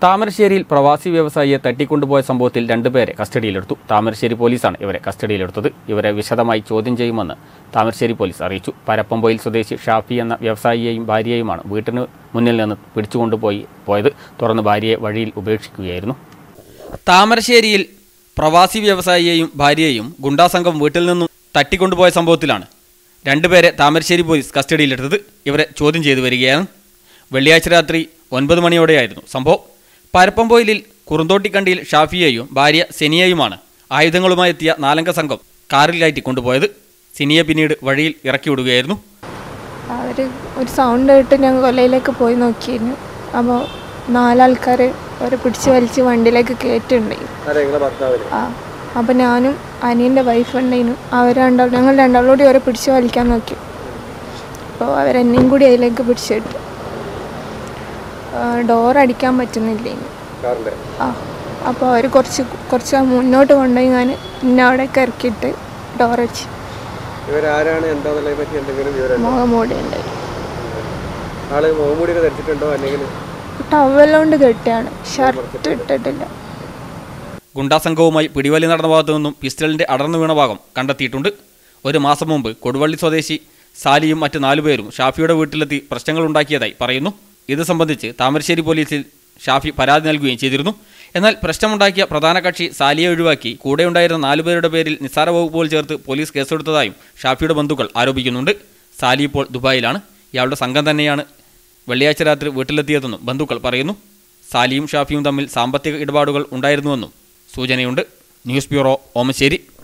താമരശ്ശേരിയിൽ പ്രവാസി വ്യവസായിയെ തട്ടിക്കൊണ്ടുപോയ സംഭവത്തിൽ രണ്ടുപേരെ കസ്റ്റഡിയിലെടുത്തു താമരശ്ശേരി പോലീസാണ് ഇവരെ കസ്റ്റഡിയിലെടുത്തത് ഇവരെ വിശദമായി ചോദ്യം ചെയ്യുമെന്ന് താമരശ്ശേരി പോലീസ് അറിയിച്ചു പരപ്പമ്പൊയിൽ സ്വദേശി ഷാഫി എന്ന വ്യവസായിയെയും ഭാര്യയെയുമാണ് വീട്ടിന് മുന്നിൽ നിന്ന് പിടിച്ചുകൊണ്ടുപോയി പോയത് തുടർന്ന് ഭാര്യയെ വഴിയിൽ ഉപേക്ഷിക്കുകയായിരുന്നു താമരശ്ശേരിയിൽ പ്രവാസി വ്യവസായിയെയും ഭാര്യയെയും ഗുണ്ടാസംഘം വീട്ടിൽ നിന്നും തട്ടിക്കൊണ്ടുപോയ സംഭവത്തിലാണ് രണ്ടുപേരെ താമരശ്ശേരി പോലീസ് കസ്റ്റഡിയിലെടുത്തത് ഇവരെ ചോദ്യം ചെയ്തു വരികയാണ് വെള്ളിയാഴ്ച രാത്രി ഒൻപത് മണിയോടെയായിരുന്നു സംഭവം പരപ്പംപോയിലിൽ കുറുന്തോട്ടിക്കണ്ടിയിൽ ഷാഫിയെയും ഭാര്യ സെനിയയുമാണ് ആയുധങ്ങളുമായി എത്തിയ നാലംഗ സംഘം കാറിൽ കയറ്റി കൊണ്ടുപോയത് സിനിയെ പിന്നീട് വഴിയിൽ ഇറക്കി വിടുകയായിരുന്നു അവർ ഒരു സൗണ്ട് കേട്ട് ഞങ്ങൾ കൊല്ലയിലേക്ക് പോയി നോക്കിയിരുന്നു അപ്പോൾ നാലാൾക്കാർ അവരെ പിടിച്ച് വലിച്ച് വണ്ടിയിലേക്ക് കയറ്റുണ്ടായി ആ അപ്പോൾ ഞാനും അനിയൻ്റെ വൈഫ് ഉണ്ടായിരുന്നു അവർ രണ്ടാളും ഞങ്ങൾ രണ്ടാളോടി അവരെ പിടിച്ച് വലിക്കാൻ നോക്കി അപ്പോൾ അവരെന്നെയും കൂടി അതിലേക്ക് പിടിച്ചിട്ട് ഡോർ അടിക്കാൻ പറ്റുന്നില്ല ഇനി ആ അപ്പോൾ അവർ കുറച്ച് കുറച്ച് മുന്നോട്ട് കൊണ്ടുപോയി ഞാൻ എന്നെ അവിടേക്ക് ഇറക്കിയിട്ട് ഡോർ അടിച്ച് ഇവരാരാണ് എന്താന്നുള്ളതിനെ പറ്റി എന്തെങ്കിലും വിവരം മുഖം മൂടി ഉണ്ടായി ആള് മുഖംമൂടിയൊക്കെ ധരിച്ചിട്ടുണ്ടോ അല്ലെങ്കിൽ ടവലുകൊണ്ട് കെട്ടിയാണ് ഷർട്ട് ഇട്ടിട്ടില്ല ഗുണ്ടാസംഘവുമായി പിടിവലി നടന്ന ഭാഗത്തു നിന്നും പിസ്റ്റളിന്റെ അടർന്നു വീണ ഭാഗം കണ്ടെത്തിയിട്ടുണ്ട് ഒരു മാസം മുമ്പ് കൊടുവള്ളി സ്വദേശി സാലിയും മറ്റ് നാലുപേരും ഷാഫിയുടെ വീട്ടിലെത്തി പ്രശ്നങ്ങളുണ്ടാക്കിയതായി പറയുന്നു ഇത് സംബന്ധിച്ച് താമരശ്ശേരി പോലീസിൽ ഷാഫി പരാതി നൽകുകയും ചെയ്തിരുന്നു എന്നാൽ പ്രശ്നമുണ്ടാക്കിയ പ്രധാന കക്ഷി സാലിയെ ഒഴിവാക്കി കൂടെയുണ്ടായിരുന്ന നാലുപേരുടെ പേരിൽ നിസ്സാര വകുപ്പുകൾ ചേർത്ത് പോലീസ് കേസെടുത്തതായും ഷാഫിയുടെ ബന്ധുക്കൾ ആരോപിക്കുന്നുണ്ട് സാലി ഇപ്പോൾ ദുബായിലാണ് ഇയാളുടെ സംഘം തന്നെയാണ് വെള്ളിയാഴ്ച രാത്രി വീട്ടിലെത്തിയതെന്നും ബന്ധുക്കൾ പറയുന്നു സാലിയും ഷാഫിയും തമ്മിൽ സാമ്പത്തിക ഇടപാടുകൾ ഉണ്ടായിരുന്നുവെന്നും സൂചനയുണ്ട് ന്യൂസ് ബ്യൂറോ ഓമശ്ശേരി